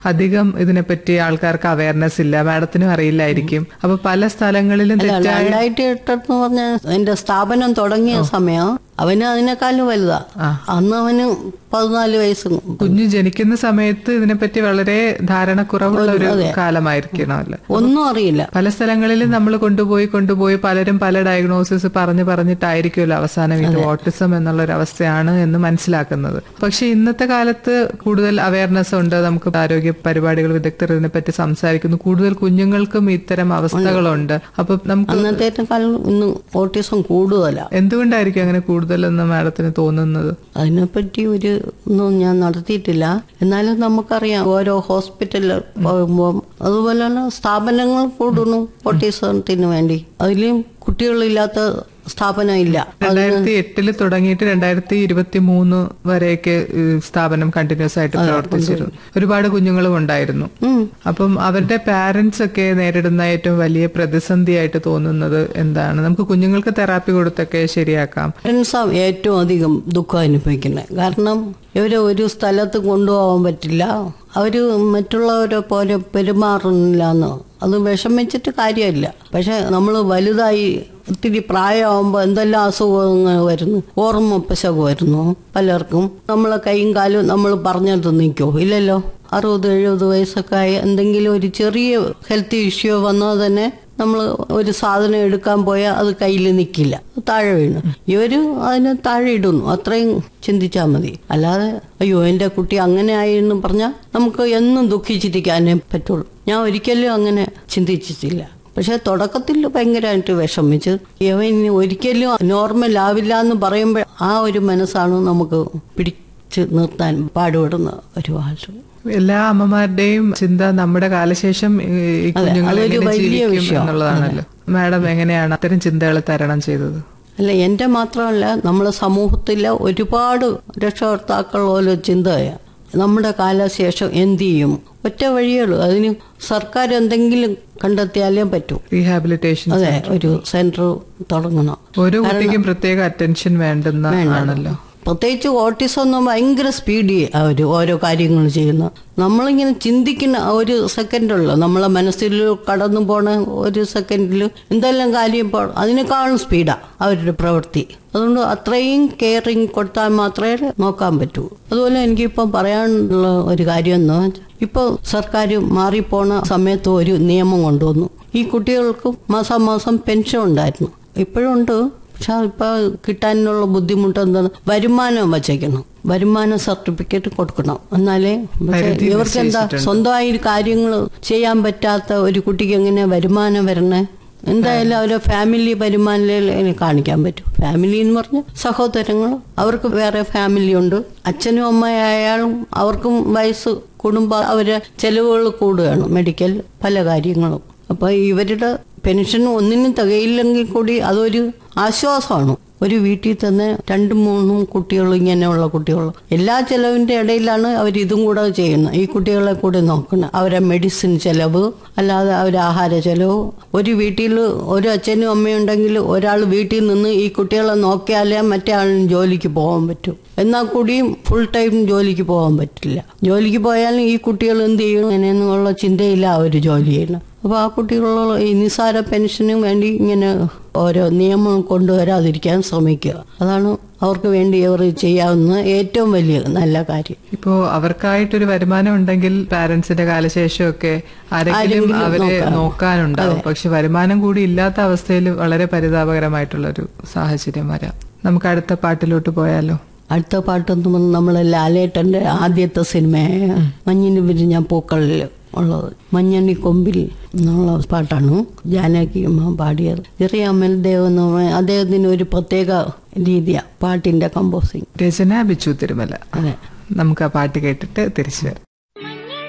അധികം ഇതിനെപ്പറ്റി ആൾക്കാർക്ക് അവയർനെസ് ഇല്ല മാഡത്തിനും അറിയില്ലായിരിക്കും അപ്പൊ പല സ്ഥലങ്ങളിലും അല്ല തെറ്റായ രണ്ടായിരത്തി എട്ടെന്ന് പറഞ്ഞ എന്റെ സ്ഥാപനം തുടങ്ങിയ സമയം അവന് അതിനേക്കാളും വലുതാ അന്ന് അവന് പതിനാല് വയസ്സും കുഞ്ഞു ജനിക്കുന്ന സമയത്ത് ഇതിനെപ്പറ്റി വളരെ ധാരണക്കുറവുള്ള ഒരു കാലമായിരിക്കണമല്ലോ ഒന്നും അറിയില്ല പല സ്ഥലങ്ങളിലും നമ്മൾ കൊണ്ടുപോയി കൊണ്ടുപോയി പലരും പല ഡയഗ്നോസിസ് പറഞ്ഞു പറഞ്ഞിട്ടായിരിക്കുമല്ലോ അവസാനം ഇത് ഓട്ടിസം എന്നുള്ള ഒരു അവസ്ഥയാണ് എന്ന് മനസ്സിലാക്കുന്നത് പക്ഷെ ഇന്നത്തെ കാലത്ത് കൂടുതൽ അവയർനെസ് ഉണ്ട് നമുക്ക് ആരോഗ്യ പരിപാടികൾ വിദഗ്ധർ ഇതിനെപ്പറ്റി സംസാരിക്കുന്നു കൂടുതൽ കുഞ്ഞുങ്ങൾക്കും ഇത്തരം അവസ്ഥകളുണ്ട് അപ്പൊ നമുക്ക് അന്നത്തേക്കാളും ഇന്ന് ഓട്ടിസം കൂടുതലാ എന്തുകൊണ്ടായിരിക്കും അങ്ങനെ കൂടുതലെന്ന് മാഡത്തിന് തോന്നുന്നത് അതിനെപ്പറ്റി ഒരു ഒന്നും ഞാൻ നടത്തിയിട്ടില്ല എന്നാലും നമുക്കറിയാം ഓരോ ഹോസ്പിറ്റലിൽ പോകുമ്പോൾ അതുപോലെ തന്നെ സ്ഥാപനങ്ങൾ കൂടുന്നു ഓട്ടിസത്തിന് വേണ്ടി അതിലും കുട്ടികളില്ലാത്ത സ്ഥാപനം ഇല്ല രണ്ടായിരത്തി എട്ടില് തുടങ്ങിയിട്ട് രണ്ടായിരത്തി ഇരുപത്തി മൂന്ന് വരെയൊക്കെ ഈ സ്ഥാപനം കണ്ടിന്യൂസ് ആയിട്ട് പ്രവർത്തിച്ചിരുന്നു ഒരുപാട് കുഞ്ഞുങ്ങളും ഉണ്ടായിരുന്നു ഉം. അപ്പം അവരുടെ പാരന്റ്സ് ഒക്കെ നേരിടുന്ന ഏറ്റവും വലിയ പ്രതിസന്ധിയായിട്ട് തോന്നുന്നത് എന്താണ് നമുക്ക് കുഞ്ഞുങ്ങൾക്ക് തെറാപ്പി കൊടുത്തൊക്കെ ശരിയാക്കാം പാരൻസാ ഏറ്റവും അധികം ദുഃഖം അനുഭവിക്കുന്നത് കാരണം ഇവരെ ഒരു സ്ഥലത്ത് കൊണ്ടുപോകാൻ പറ്റില്ല അവർ മറ്റുള്ളവരെ പോലെ പെരുമാറുന്നില്ല എന്ന് അത് വിഷമിച്ചിട്ട് കാര്യമില്ല പക്ഷെ നമ്മൾ വലുതായി ഒത്തിരി പ്രായമാകുമ്പോൾ എന്തെല്ലാം അസുഖങ്ങൾ വരുന്നു ഓർമ്മ പിശക് വരുന്നു പലർക്കും നമ്മളെ കൈയും കാലും നമ്മൾ പറഞ്ഞിട്ട് നിൽക്കുമോ ഇല്ലല്ലോ അറുപത് എഴുപത് വയസ്സൊക്കെ ആയി എന്തെങ്കിലും ഒരു ചെറിയ ഹെൽത്ത് ഇഷ്യൂ വന്നാൽ തന്നെ നമ്മൾ ഒരു സാധനം എടുക്കാൻ പോയാൽ അത് കയ്യിൽ നിൽക്കില്ല താഴെ വീണ് ഇവര് അതിനെ താഴെ ഇടുന്നു അത്രയും ചിന്തിച്ചാൽ മതി അല്ലാതെ അയ്യോ എൻ്റെ കുട്ടി അങ്ങനെ ആയി എന്ന് പറഞ്ഞാൽ നമുക്ക് എന്നും ദുഃഖിച്ചിരിക്കാനേ പറ്റുള്ളൂ ഞാൻ ഒരിക്കലും അങ്ങനെ ചിന്തിച്ചിട്ടില്ല പക്ഷെ തുടക്കത്തിൽ ഭയങ്കരമായിട്ട് വിഷമിച്ച് ഇവൻ ഒരിക്കലും നോർമൽ ആവില്ല എന്ന് പറയുമ്പോൾ ആ ഒരു മനസ്സാണ് നമുക്ക് പിടിച്ച് നിർത്താൻ പാടുപെടുന്ന ഒരു ഭാഷ എല്ലാ അമ്മമാരുടെയും ചിന്ത നമ്മുടെ കാലശേഷം ഈ ഈ കുഞ്ഞുങ്ങൾ അതൊരു എങ്ങനെ വലിയ ജീവിക്കും വിഷയം. എന്നുള്ളതാണല്ലോ മാഡം എങ്ങനെയാണ് അത്തരം ചിന്തകൾ തരണം ചെയ്തത് അല്ല എൻ്റെ മാത്രമല്ല നമ്മളെ സമൂഹത്തിലെ ഒരുപാട് രക്ഷകർത്താക്കൾ ഓരോ ചിന്തയാണ് നമ്മുടെ കാലശേഷം എന്ത് ചെയ്യും ഒറ്റ വഴിയുള്ളൂ അതിന് സർക്കാർ എന്തെങ്കിലും കണ്ടെത്തിയാലേ പറ്റൂ റീഹാബിലിറ്റേഷൻ അതെ ഒരു സെന്റർ തുടങ്ങണം ഓരോ കുട്ടിക്കും പ്രത്യേക അറ്റൻഷൻ വേണ്ടുന്ന ആണല്ലോ പ്രത്യേകിച്ച് ഓട്ടിസം എന്ന് ഭയങ്കര സ്പീഡി അവർ ഓരോ കാര്യങ്ങൾ ചെയ്യുന്ന നമ്മളിങ്ങനെ ചിന്തിക്കുന്ന ആ ഒരു സെക്കൻഡുള്ളൂ നമ്മളെ മനസ്സിൽ കടന്നു പോണ ഒരു സെക്കൻഡിൽ എന്തെല്ലാം കാര്യം ഇപ്പോൾ അതിനേക്കാളും സ്പീഡാണ് അവരുടെ പ്രവൃത്തി അതുകൊണ്ട് അത്രയും കെയറിങ് കൊടുത്താൽ മാത്രമേ നോക്കാൻ പറ്റൂ അതുപോലെ എനിക്കിപ്പം പറയാനുള്ള ഒരു കാര്യം എന്ന് വെച്ചാൽ ഇപ്പോൾ സർക്കാർ മാറിപ്പോണ സമയത്ത് ഒരു നിയമം കൊണ്ടുവന്നു ഈ കുട്ടികൾക്ക് മാസം മാസം പെൻഷൻ ഉണ്ടായിരുന്നു ഇപ്പോഴും ഉണ്ട് പക്ഷെ ഇപ്പൊ കിട്ടാനുള്ള ബുദ്ധിമുട്ട് എന്താണ് വരുമാനം വച്ചേക്കണം വരുമാന സർട്ടിഫിക്കറ്റ് കൊടുക്കണം എന്നാലേ പക്ഷേ പരിധി ഇവർക്ക് എന്താ സ്വന്തമായി കാര്യങ്ങൾ ചെയ്യാൻ പറ്റാത്ത ഒരു കുട്ടിക്ക് എങ്ങനെ വരുമാനം വരണേ എന്തായാലും അവരെ ഫാമിലി വരുമാനം കാണിക്കാൻ പറ്റും ഫാമിലി എന്ന് പറഞ്ഞ സഹോദരങ്ങൾ അവർക്ക് വേറെ ഫാമിലി ഉണ്ട് അച്ഛനും അമ്മയായാലും അവർക്കും വയസ്സ് കൂടുമ്പോൾ അവരെ ചെലവുകൾ കൂടുകയാണ് മെഡിക്കൽ പല കാര്യങ്ങളും അപ്പൊ ഇവരുടെ പെൻഷൻ ഒന്നിനും തികയില്ലെങ്കിൽ കൂടി അതൊരു ആശ്വാസമാണ് ഒരു വീട്ടിൽ തന്നെ രണ്ടും മൂന്നും കുട്ടികളും ഇങ്ങനെയുള്ള കുട്ടികളും എല്ലാ ചെലവിന്റെ ഇടയിലാണ് അവർ ഇതും കൂടെ ചെയ്യുന്നത് ഈ കുട്ടികളെ കൂടെ നോക്കണം അവരെ മെഡിസിൻ ചെലവ് അല്ലാതെ അവരെ ആഹാര ചെലവ് ഒരു വീട്ടിൽ ഒരു അച്ഛനും അമ്മയും ഉണ്ടെങ്കിൽ ഒരാൾ വീട്ടിൽ നിന്ന് ഈ കുട്ടികളെ നോക്കിയാലേ മറ്റേ ആളിന് ജോലിക്ക് പോകാൻ പറ്റും എന്നാൽ കൂടിയും ഫുൾ ടൈം ജോലിക്ക് പോകാൻ പറ്റില്ല ജോലിക്ക് പോയാലും ഈ കുട്ടികൾ എന്ത് ചെയ്യും അങ്ങനെയെന്നുള്ള ചിന്തയില്ല അവർ ജോലി ചെയ്യുന്നത് അപ്പോൾ ആ കുട്ടികളുള്ള ഈ നിസ്സാര പെൻഷനും വേണ്ടി ഇങ്ങനെ ഓരോ നിയമം കൊണ്ടുവരാതിരിക്കാൻ ശ്രമിക്കുക അതാണ് അവർക്ക് വേണ്ടി അവർ ചെയ്യാവുന്ന ഏറ്റവും വലിയ നല്ല കാര്യം ഇപ്പോ അവർക്കായിട്ടൊരു വരുമാനം ഉണ്ടെങ്കിൽ പാരന്റ്സിന്റെ കാലശേഷമൊക്കെ ആരെങ്കിലും ആരെങ്കിലും അവരെ നോക്കാം. നോക്കാനുണ്ടാവും പക്ഷെ വരുമാനം കൂടി ഇല്ലാത്ത അവസ്ഥയിൽ വളരെ പരിതാപകരമായിട്ടുള്ള ഒരു സാഹചര്യം വരാം നമുക്ക് അടുത്ത പാട്ടിലോട്ട് പോയാലോ അടുത്ത പാട്ടെന്ന് പറഞ്ഞാൽ നമ്മളെ ലാലേട്ടന്റെ ആദ്യത്തെ സിനിമയായ മഞ്ഞിന് വിരിഞ്ഞ പൂക്കളിൽ ഉള്ളത് മഞ്ഞണി കൊമ്പിൽ എന്നുള്ള പാട്ടാണ് ജാനകി അമ്മ പാടിയത് ചെറിയ അമൽ ദേവ് എന്ന് പറഞ്ഞാൽ അദ്ദേഹത്തിന് ഒരു പ്രത്യേക രീതിയാണ് പാട്ടിന്റെ കമ്പോസിങ് രചന ബിച്ചു തിരുമല അതെ നമുക്ക് ആ പാട്ട് കേട്ടിട്ട് തിരിച്ചു വരാം